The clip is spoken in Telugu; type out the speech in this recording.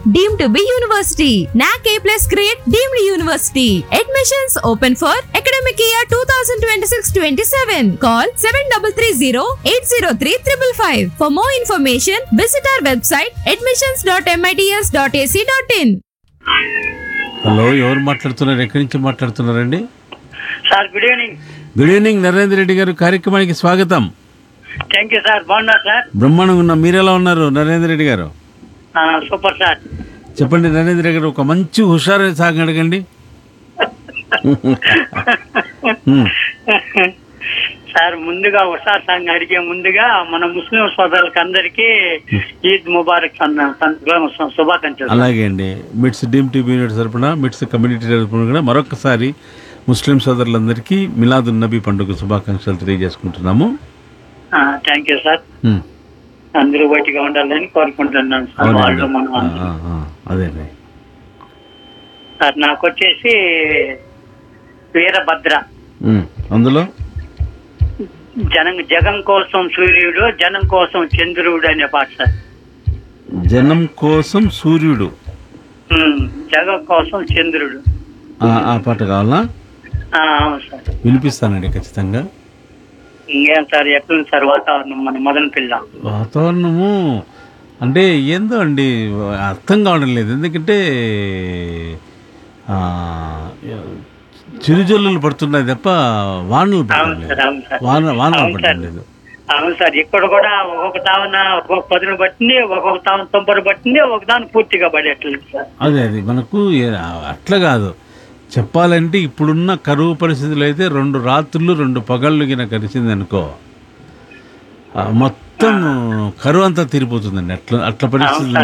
deemed to be university. NAC A plus grade deemed university. Admissions open for academic year 2026-27. Call 7330-803-555. For more information, visit our website admissions.mits.ac.in. Hello ఎవరు మాట్లాడుతున్నారు ఎక్కడి నుంచి మాట్లాడుతున్నారండి sir good evening good evening Narendra Reddy garu కార్యక్రమానికి స్వాగతం థ్యాంక్ యూ సార్ బాగున్నారు సార్ బ్రహ్మాండంగా ఉన్నాం మీరు ఎలా ఉన్నారు నరేంద్ర రెడ్డి గారు ఆ, సూపర్ సార్ చెప్పండి నరేంద్ర రెడ్డి గారు ఒక మంచి హుషారు సాగు అడగండి హ్మ్. సార్ ముందుగా ఉషార్ సంఘ్ అడిగే ముందుగా మన ముస్లిం సోదరులకు అందరికీ ఈద్ ముబారక్ సన్న- సన్న- శుభాకాంక్షలు అలాగే అండి మిట్స్ డీమ్ టీవీ యూనిట్ తరపున మిట్స్ కమ్యూనిటీ తరపున కూడా మరొకసారి ముస్లిం సోదరులందరికీ మిలాదున్ నబీ పండుగ శుభాకాంక్షలు తెలియజేసుకుంటున్నాము థ్యాంక్ యూ సార్ హ్మ్. అందరూ బయటిగా ఉండాలని కోరుకుంటున్నాను సార్ అవునండి వాళ్ళు మనం ఆ, ఆ, ఆ, అదేండి సార్ నాకు వచ్చేసి వీరభద్ర హ్మ్. అందులో జనం జగం కోసం సూర్యుడు జనం కోసం చంద్రుడు అనే పాట సార్ జనం కోసం సూర్యుడు ఉమ్, జగం కోసం చంద్రుడు ఆ, ఆ పాట కావాలా ఆ, అవును సార్ వినిపిస్తానండి ఖచ్చితంగా ఇంకేం సార్ ఎట్లుంది సార్ వాతావరణం మన మదన పిల్ల వాతావరణము అంటే ఏందో అండి అర్థం కావడం లేదు ఎందుకంటే ఆ, చిరుజల్లులు పడుతున్నాయి తప్ప వానలు పడడం అవును సార్ లేదు అవును సార్ వాన వానలు అవును పడడం సార్. లేదు అవును సార్ ఇక్కడ కూడా ఒక్కొక్క తావన ఒక్కొక్క పదును పట్టింది ఒక్కొక్క తావన తొంపరు పట్టింది ఒక దాని పూర్తిగా పడేట్లేదు సార్ అదే అది మనకు ఏ- అట్లా కాదు చెప్పాలంటే ఇప్పుడున్న కరువు పరిస్థితులు అయితే రెండు రాత్రులు రెండు పగళ్ళు గిన కలిసింది అనుకో ఆ, మొత్తం కరువు అంతా తీరిపోతుందండి అట్లా అట్లా పరిస్థితులు